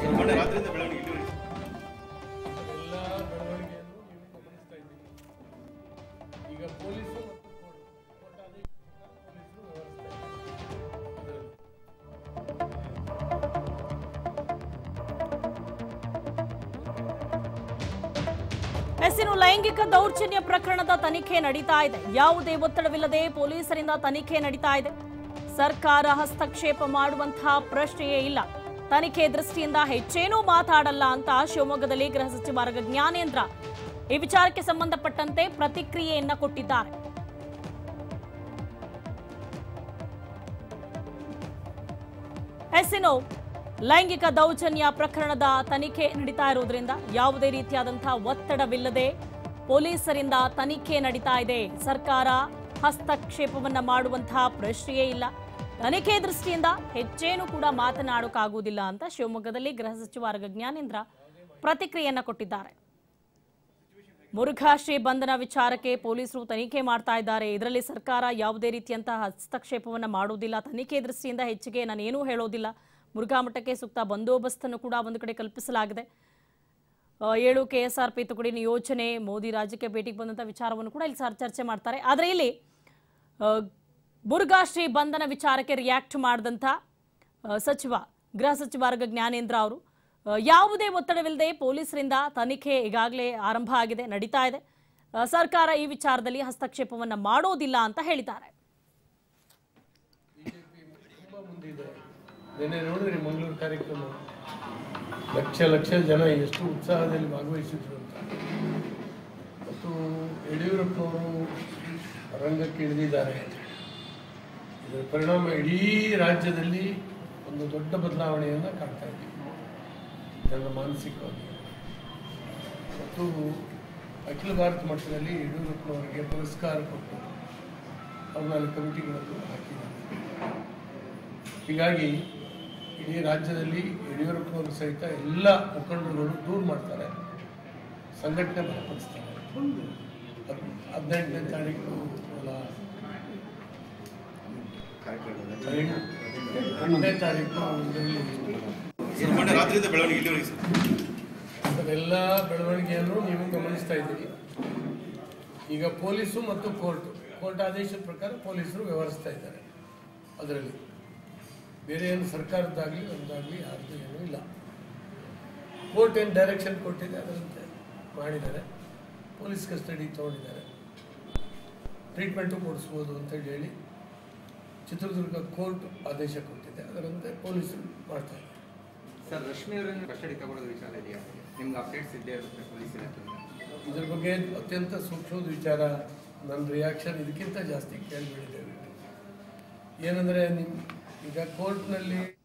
ರಾತ್ರಿಯಿಂದ ಬೆಳವಣಿಗೆ ಇಲ್ಲಿವರೆಗೆ ಎಲ್ಲ ಬೆಳವಣಿಗೆಯನ್ನು ನೀವು ಗಮನಿಸ್ತಾ ಇದ್ದೀರಿ ಈಗ ಪೊಲೀಸರು ಮತ್ತು ಕೋರ್ಟ್ ಕೋರ್ಟ್ ಆದೇಶ ಪ್ರಕಾರ ಪೊಲೀಸರು ವ್ಯವಹರಿಸ್ತಾ ಇದ್ದಾರೆ ಅದರಲ್ಲಿ ಎಸ್ಸಿನ ಲೈಂಗಿಕ ದೌರ್ಜನ್ಯ ಪ್ರಕರಣದ ತನಿಖೆ ನಡೀತಾ ಇದೆ ಯಾವುದೇ ಒತ್ತಡವಿಲ್ಲದೆ ಪೊಲೀಸರಿಂದ ತನಿಖೆ ನಡೀತಾ ಇದೆ ಸರ್ಕಾರ ಹಸ್ತಕ್ಷೇಪ ಮಾಡುವಂತಹ ಪ್ರಶ್ನೆಯೇ ಇಲ್ಲ ತನಿಖೆ ದೃಷ್ಟಿಯಿಂದ ಹೆಚ್ಚೇನೂ ಮಾತಾಡಲ್ಲ ಅಂತ ಶಿವಮೊಗ್ಗದಲ್ಲಿ ಗೃಹ ಸಚಿವ ಆರ್. ಜ್ಞಾನೇಂದ್ರ ಈ ವಿಚಾರಕ್ಕೆ ಸಂಬಂಧಪಟ್ಟಂತೆ ಪ್ರತಿಕ್ರಿಯೆಯನ್ನ ಕೊಟ್ಟಿದ್ದಾರೆ ಎಸ್ಸಿನೋ ಲೈಂಗಿಕ ದೌರ್ಜನ್ಯ ಪ್ರಕರಣದ ತನಿಖೆ ನಡೀತಾ ಇರುವುದರಿಂದ ಯಾವುದೇ ರೀತಿಯಾದಂತಹ ಒತ್ತಡವಿಲ್ಲದೆ ಪೊಲೀಸರಿಂದ ತನಿಖೆ ನಡೀತಾ ಇದೆ ಸರ್ಕಾರ ಹಸ್ತಕ್ಷೇಪವನ್ನ ಮಾಡುವಂತಹ ಪ್ರಶ್ನೆಯೇ ಇಲ್ಲ ತನಿಖೆ ದೃಷ್ಟಿಯಿಂದ ಹೆಚ್ಚೇನು ಕೂಡ ಮಾತನಾಡೋಕ್ಕಾಗುವುದಿಲ್ಲ ಅಂತ ಶಿವಮೊಗ್ಗದಲ್ಲಿ ಗೃಹ ಸಚಿವ ಆರ್. ಜ್ಞಾನೇಂದ್ರ ಪ್ರತಿಕ್ರಿಯೆಯನ್ನ ಕೊಟ್ಟಿದ್ದಾರೆ ಮುರುಘಾಶ್ರೀ ಬಂಧನ ವಿಚಾರಕ್ಕೆ ಪೊಲೀಸರು ತನಿಖೆ ಮಾಡ್ತಾ ಇದ್ದಾರೆ ಇದರಲ್ಲಿ ಸರ್ಕಾರ ಯಾವುದೇ ರೀತಿಯಂತಹ ಹಸ್ತಕ್ಷೇಪವನ್ನು ಮಾಡುವುದಿಲ್ಲ ತನಿಖೆ ದೃಷ್ಟಿಯಿಂದ ಹೆಚ್ಚಿಗೆ ನಾನೇನೂ ಹೇಳೋದಿಲ್ಲ ಮುರುಘಾ ಮಠಕ್ಕೆ ಸೂಕ್ತ ಬಂದೋಬಸ್ತನ್ನು ಕೂಡ ಒಂದು ಕಡೆ ಕಲ್ಪಿಸಲಾಗಿದೆ ಆ, ಏಳು ಕೆ ಎಸ್ ಆರ್ ಪಿ ತುಕಡಿ ನಿಯೋಜನೆ ಮೋದಿ ರಾಜ್ಯಕ್ಕೆ ಭೇಟಿಗೆ ಬಂದಂಥ ವಿಚಾರವನ್ನು ಕೂಡ ಇಲ್ಲಿ ಸರ್ ಚರ್ಚೆ ಮಾಡ್ತಾರೆ ಆದರೆ ಇಲ್ಲಿ ಆ, ಮುರುಘಾಶ್ರೀ ಬಂಧನ ವಿಚಾರಕ್ಕೆ ರಿಯಾಕ್ಟ್ ಮಾಡಿದಂಥ ಆ, ಸಚಿವ ಗೃಹ ಸಚಿವ ಆರ್. ಜ್ಞಾನೇಂದ್ರ ಅವರು ಆ, ಯಾವುದೇ ಒತ್ತಡವಿಲ್ಲದೆ ಪೊಲೀಸರಿಂದ ತನಿಖೆ ಈಗಾಗಲೇ ಆರಂಭ ಆಗಿದೆ ನಡೀತಾ ಇದೆ ಆ, ಸರ್ಕಾರ ಈ ವಿಚಾರದಲ್ಲಿ ಹಸ್ತಕ್ಷೇಪವನ್ನು ಮಾಡೋದಿಲ್ಲ ಅಂತ ಹೇಳಿದ್ದಾರೆ ಬಿಜೆಪಿ ತುಂಬ ಮುಂದಿದೆ ನಿನ್ನೆ ನೋಡಿದ್ರಿ ಮಂಗಳೂರು ಕಾರ್ಯಕ್ರಮ ಲಕ್ಷ ಲಕ್ಷ ಜನ ಎಷ್ಟು ಉತ್ಸಾಹದಲ್ಲಿ ಭಾಗವಹಿಸಿದ್ರು ಅಂತ ಮತ್ತು ಯಡಿಯೂರಪ್ಪನವರು ರಂಗಕ್ಕೆ ಇಳಿದಿದ್ದಾರೆ ಇದರ ಪರಿಣಾಮ ಇಡೀ ರಾಜ್ಯದಲ್ಲಿ ಒಂದು ದೊಡ್ಡ ಬದಲಾವಣೆಯನ್ನು ಕಾಣ್ತಾ ಇದ್ದೀವಿ ಜನರ ಮಾನಸಿಕವಾಗಿ ಮತ್ತು ಅಖಿಲ ಭಾರತ ಮಟ್ಟದಲ್ಲಿ ಯಡಿಯೂರಪ್ಪನವರಿಗೆ ಪುರಸ್ಕಾರ ಕೊಟ್ಟು ಅವ್ರು ನಾಲ್ಕು ಕಮಿಟಿಗಳನ್ನು ಹಾಕಿದ್ದಾರೆ ಹೀಗಾಗಿ ಇಡೀ ರಾಜ್ಯದಲ್ಲಿ ಯಡಿಯೂರಪ್ಪನವರು ಸಹಿತ ಎಲ್ಲ ಮುಖಂಡರುಗಳು ದೂರ ಮಾಡ್ತಾರೆ ಸಂಘಟನೆ ಬಲಪಡಿಸ್ತಾರೆ ಹದ್- ಹದಿನೆಂಟನೇ ತಾರೀಕು ಅಲ್ಲ ಎಂಟನೇ ತಾರೀಕು ಇದರಲ್ಲಿ ಸರ್ ಮೊನ್ನೆ ರಾತ್ರಿಯಿಂದ ಬೆಳವಣಿಗೆ ಇಲ್ಲಿವರೆಗೆ ಸರ್ ಅದೆಲ್ಲ ಬೆಳವಣಿಗೆಯನ್ನು ನೀವು ಗಮನಿಸ್ತಾ ಇದ್ದೀರಿ ಈಗ ಪೊಲೀಸು ಮತ್ತು ಕೋರ್ಟ್ ಕೋರ್ಟ್ ಆದೇಶದ ಪ್ರಕಾರ ಪೊಲೀಸರು ವ್ಯವಹರಿಸ್ತಾ ಇದ್ದಾರೆ ಅದರಲ್ಲಿ ಬೇರೆ ಏನು ಸರ್ಕಾರದ್ದಾಗಲಿ ಒಂದಾಗಲಿ ಯಾರ್ದು ಏನೂ ಇಲ್ಲ ಕೋರ್ಟ್ ಏನು ಡೈರೆಕ್ಷನ್ ಕೊಟ್ಟಿದೆ ಅದರಂತೆ ಮಾಡಿದ್ದಾರೆ ಪೊಲೀಸ್ ಕಸ್ಟಡಿ ತೊಗೊಂಡಿದ್ದಾರೆ ಟ್ರೀಟ್ಮೆಂಟು ಕೊಡಿಸ್ಬೋದು ಅಂತೇಳಿ ಹೇಳಿ ಚಿತ್ರದುರ್ಗ ಕೋರ್ಟ್ ಆದೇಶ ಕೊಟ್ಟಿದೆ ಅದರಂತೆ ಪೊಲೀಸರು ಮಾಡ್ತಾ ಇದ್ದಾರೆ ಸರ್ ರಶ್ಮಿ ಅವರನ್ನು ಕಸ್ಟಡಿ ತಗೊಳ್ಳೋದು ವಿಚಾರ ಇದೆಯಾ ನಿಮ್ಗೆ ಅಪ್ಡೇಟ್ಸ್ ಇದ್ದೇ ಇರುತ್ತೆ ಪೊಲೀಸ್ ಇಲಾಖೆಯಿಂದ ಇದ್ರ ಬಗ್ಗೆ ಅತ್ಯಂತ ಸೂಕ್ಷ್ಮದ ವಿಚಾರ ನನ್ನ ರಿಯಾಕ್ಷನ್ ಇದಕ್ಕಿಂತ ಜಾಸ್ತಿ ಕೇಳಿಬಿಟ್ಟಿದ್ದೇವೆ ಏನಂದರೆ ನಿಮ್ಮ ಈಗ ಕೋರ್ಟ್ನಲ್ಲಿ